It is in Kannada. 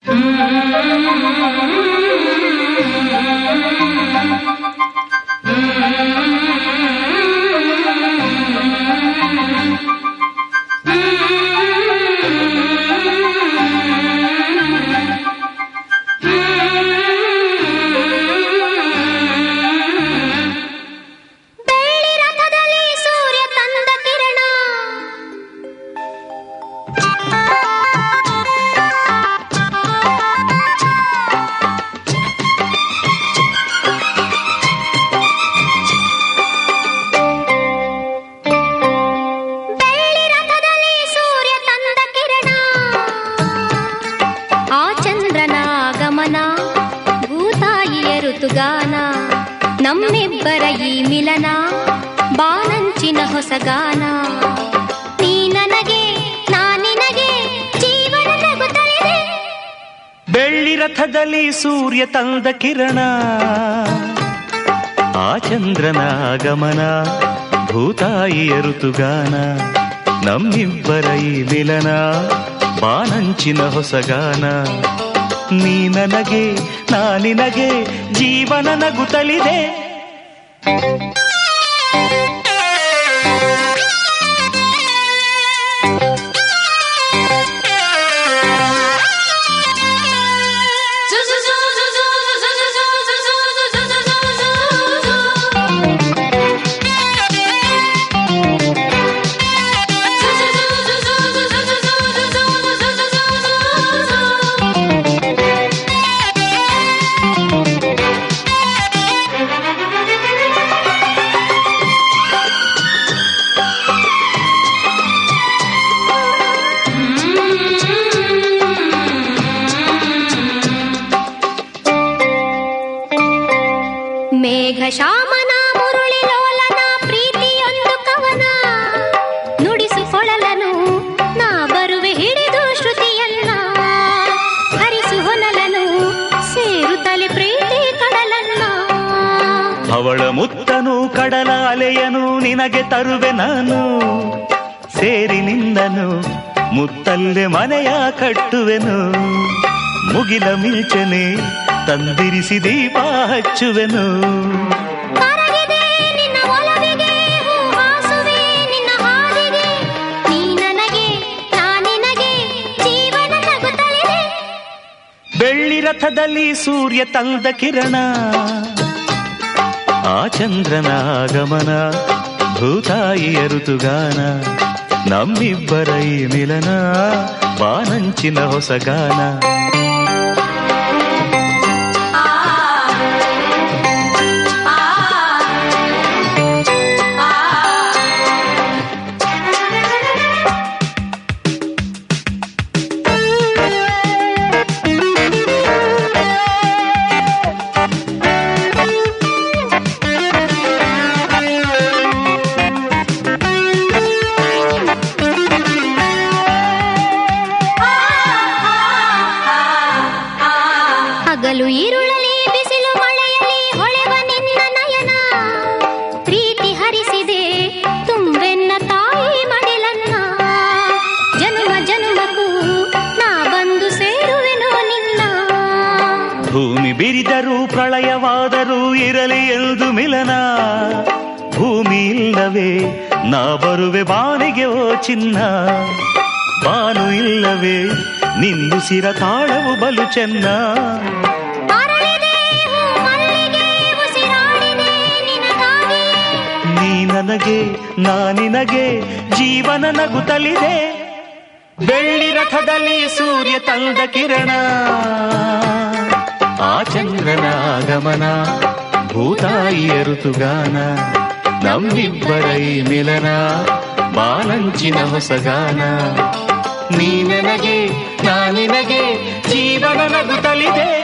ಬೆಳ್ಳಿ ರಥದಲ್ಲಿ ಸೂರ್ಯ ತಂದ ಕಿರಣ ಬೆಳ್ಳಿ ರಥದಲ್ಲಿ ಸೂರ್ಯ ತಂದ ಕಿರಣ ಆ ಚಂದ್ರನ ಆಗಮನ ಭೂತಾಯಿಯ ಋತುಗಾನ ನಮ್ಮಿಬ್ಬರ ಈ ಮಿಲನ ಬಾನಂಚಿನ ಹೊಸಗಾನ ನೀ ನನಗೆ ನಾ ನಿನಗೆ ಜೀವನ ನಗುತ್ತಲಿದೆ ಬೆಳ್ಳಿ ರಥದಲ್ಲಿ ಸೂರ್ಯ ತಂದ ಕಿರಣ ಆ ಚಂದ್ರನ ಆಗಮನ ಭೂತಾಯಿಯ ಋತುಗಾನ ನಮ್ಮಿಬ್ಬರ ಈ ಮಿಲನ ಬಾನಂಚಿನ ಹೊಸಗಾನ ನೀ ನನಗೆ ನಾ ನಿನಗೆ ಜೀವನ ನಗುತ್ತಲಿದೆ ಮೇಘ ಶಾಮನ ಮುರುಳಿ ಲೋಲನ ಪ್ರೀತಿಯೊಂದು ಕವನ ನುಡಿಸಿಕೊಳ್ಳಲನು ನಾ ಬರುವೆ ಹಿಡಿದು ಶ್ರುತಿಯನ್ನ ಹರಿಸು ಹೊನಲನು ಸೇರುತ್ತಲೆ ಪ್ರೀತಿ ಕಡಲನ್ನ ಅವಳ ಮುತ್ತನು ಕಡಲ ಅಲೆಯನು ನಿನಗೆ ತರುವೆ ನಾನು ಸೇರಿ ನಿಂದನು ಮುತ್ತಲ್ಲೆ ಮನೆಯ ಕಟ್ಟುವೆನು ಮುಗಿಲ ಮಿಂಚನೆ ತಂದಿರಿಸಿ ದೀಪ ಹಚ್ಚುವೆನು ಕರಗಿದೆ ನಿನ್ನ ಒಲವಿಗೆ ಹೂವಾಸುವೆ ನಿನ್ನ ಹಾದಿಗೆ ನೀ ನನಗೆ ನಾ ನಿನಗೆ ಜೀವನ ನಗುತ್ತಲಿದೆ ಬೆಳ್ಳಿ ರಥದಲ್ಲಿ ಸೂರ್ಯ ತಂದ ಕಿರಣ ಆ ಚಂದ್ರನ ಆಗಮನ ಭೂತಾಯಿಯ ಋತುಗಾನ ನಮ್ಮಿಬ್ಬರ ಈ ಮಿಲನ ಬಾನಂಚಿನ ಹೊಸಗಾನ ಹಗಲು ಈರುಳಲಿ ಬಿಸಿಲು ಮಳೆಯಲಿ ಹೊಳೆವ ನಿನ್ನ ನಯನ ಪ್ರೀತಿ ಹರಿಸಿದೆ ತುಂಬೆನ್ನ ತಾಯಿ ಮಡಿಲನ್ನ ಜನುಮ ಜನುಮಕ್ಕೂ ನಾ ಬಂದು ಸೇರುವೆನು ನಿನ್ನ ಭೂಮಿ ಬಿರಿದರೂ ಪ್ರಳಯವಾದರೂ ಇರಲಿ ಎಂದು ಮಿಲನ ಭೂಮಿ ಇಲ್ಲವೇ ನಾ ಬರುವೆ ಬಾನಿಗೆ ಓ ಚಿನ್ನ ಬಾನು ಇಲ್ಲವೇ ನಿಂದು ಸಿರ ತಾಳವು ಬಲು ಚೆನ್ನ ಅರಳಿದೆ ಹೂ ಮಲ್ಲಿಗೆ ಉಸಿರಾಡಿದೆ ನಿನಗಾಗಿಯೇ ನೀ ನನಗೆ ನಾ ನಿನಗೆ ಜೀವನ ನಗುತ್ತಲಿದೆ ಬೆಳ್ಳಿ ರಥದಲ್ಲಿ ಸೂರ್ಯ ತಂದ ಕಿರಣ ಆ ಚಂದ್ರನ ಆಗಮನ ಭೂತಾಯಿಯ ಋತುಗಾನ ನಮ್ಮಿಬ್ಬರ ಈ ಮಿಲನ ಬಾಲಂಚಿನ ಹೊಸಗಾನ ನೀ ನನಗೆ ನಾ ನಿನಗೆ ಜೀವನ ನಗುತ್ತಲಿದೆ